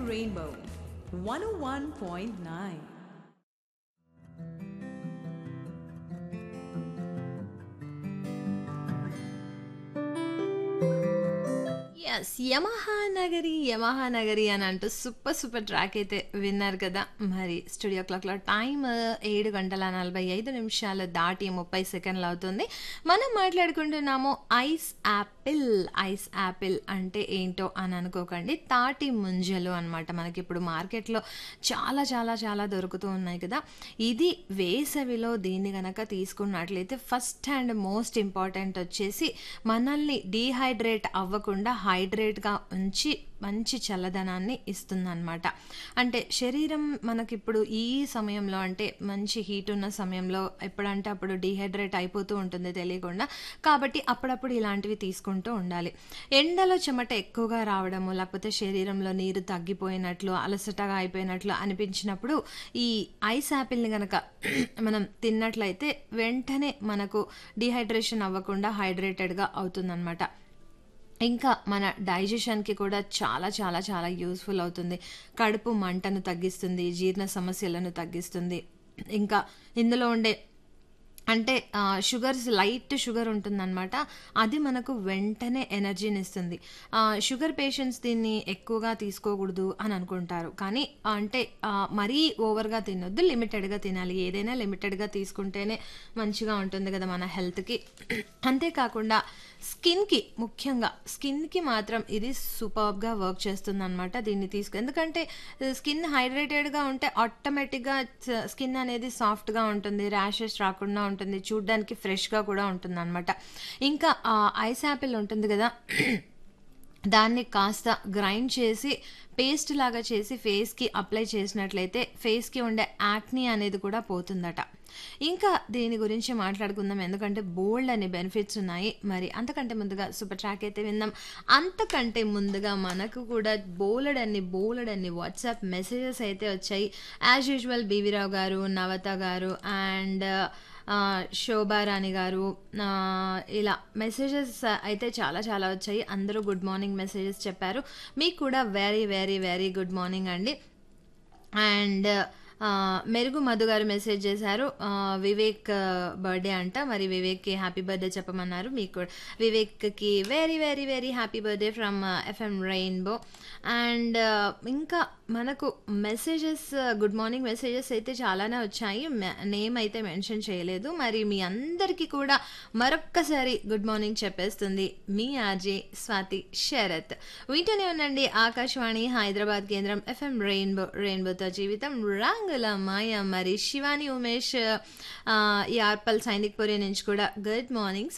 Rainbow 101.9. Yes Yamaha Nagari Yamaha Nagari అని అంటూ super super track అయితే విన్నారు కదా మరి స్టూడియో క్లాక్లో టైం ఏడు గంటల నలభై ఐదు నిమిషాలు దాటి ముప్పై సెకండ్లు అవుతుంది మనం మాట్లాడుకుంటున్నాము ఐస్ యాపిల్ ఐస్ యాపిల్ అంటే ఏంటో అని అనుకోకండి తాటి ముంజలు అనమాట మనకి ఇప్పుడు మార్కెట్లో చాలా చాలా చాలా దొరుకుతూ ఉన్నాయి కదా ఇది వేసవిలో దీన్ని గనక తీసుకున్నట్లయితే ఫస్ట్ అండ్ మోస్ట్ ఇంపార్టెంట్ వచ్చేసి మనల్ని డీహైడ్రేట్ అవ్వకుండా హైడ్రేట్గా ఉంచి మంచి చల్లదనాన్ని ఇస్తుందన్నమాట అంటే శరీరం మనకిప్పుడు ఈ సమయంలో అంటే మంచి హీట్ ఉన్న సమయంలో ఎప్పుడంటే అప్పుడు డీహైడ్రేట్ అయిపోతూ ఉంటుంది తెలియకుండా కాబట్టి అప్పుడప్పుడు ఇలాంటివి తీసుకుంటూ ఉండాలి ఎండలో చెమట ఎక్కువగా రావడము లేకపోతే శరీరంలో నీరు తగ్గిపోయినట్లు అలసటగా అయిపోయినట్లు అనిపించినప్పుడు ఈ ఐస్ యాపిల్ని కనుక మనం తిన్నట్లయితే వెంటనే మనకు డీహైడ్రేషన్ అవ్వకుండా హైడ్రేటెడ్గా అవుతుందన్నమాట ఇంకా మన డైజెషన్కి కూడా చాలా చాలా చాలా యూస్ఫుల్ అవుతుంది కడుపు మంటను తగ్గిస్తుంది జీర్ణ సమస్యలను తగ్గిస్తుంది ఇంకా ఇందులో ఉండే అంటే షుగర్స్ లైట్ షుగర్ ఉంటుందన్నమాట అది మనకు వెంటనే ఎనర్జీని ఇస్తుంది షుగర్ పేషెంట్స్ దీన్ని ఎక్కువగా తీసుకోకూడదు అని అనుకుంటారు కానీ అంటే ఆ, మరీ ఓవర్గా తినొద్దు లిమిటెడ్గా తినాలి ఏదైనా లిమిటెడ్గా తీసుకుంటేనే మంచిగా ఉంటుంది కదా మన హెల్త్కి అంతేకాకుండా స్కిన్కి ముఖ్యంగా స్కిన్కి మాత్రం ఇది సూపర్గా వర్క్ చేస్తుంది అనమాట దీన్ని తీసుకు ఎందుకంటే స్కిన్ హైడ్రేటెడ్గా ఉంటే ఆటోమేటిక్గా స్కిన్ అనేది సాఫ్ట్గా ఉంటుంది ర్యాషెస్ రాకుండా ఉంటుంది చూడ్డానికి ఫ్రెష్గా కూడా ఉంటుంది అనమాట ఇంకా ఐస్ యాపిల్ ఉంటుంది కదా దాన్ని కాస్త గ్రైండ్ చేసి పేస్ట్ లాగా చేసి ఫేస్కి అప్లై చేసినట్లయితే ఫేస్కి ఉండే యాక్నీ అనేది కూడా పోతుందట ఇంకా దీని గురించి మాట్లాడుకుందాం ఎందుకంటే బోల్డ్ అని బెనిఫిట్స్ ఉన్నాయి మరి అంతకంటే ముందుగా సూపర్ ట్రాక్ అయితే విందాం అంతకంటే ముందుగా మనకు కూడా బోలెడ్ అన్ని బోలెడ్ అన్ని వాట్సాప్ మెసేజెస్ అయితే వచ్చాయి యాజ్ యూజువల్ బీవీరావు గారు నవత గారు అండ్ ఆ, శోభారాణి గారు ఆ, ఇలా మెసేజెస్ అయితే చాలా చాలా వచ్చాయి అందరూ గుడ్ మార్నింగ్ మెసేజెస్ చెప్పారు మీకు కూడా very very very good morning అండి అండ్ ఆ, మెరుగు మధు గారు మెసేజ్ చేశారు ఆ, వివేక్ బర్త్డే అంట మరి వివేక్కి హ్యాపీ బర్త్డే చెప్పమన్నారు మీకు కూడా వివేక్కి very very very happy birthday from FM rainbow and ఇంకా మనకు మెసేజెస్ గుడ్ మార్నింగ్ మెసేజెస్ అయితే చాలానే వచ్చాయి నేమ్ అయితే మెన్షన్ చేయలేదు మరి మీ అందరికీ కూడా మరొక్కసారి గుడ్ మార్నింగ్ చెప్పేస్తుంది మీ ఆర్జే స్వాతి శరత్ వింటూనే ఉండండి ఆకాశవాణి హైదరాబాద్ కేంద్రం ఎఫ్ఎం రెయిన్బో రెయిన్బోతో జీవితం రంగుల మాయ మరి శివాని ఉమేష్ ఆ, ఈ ఆర్పల్ సైనిక్ పురి నుంచి కూడా గుడ్ మార్నింగ్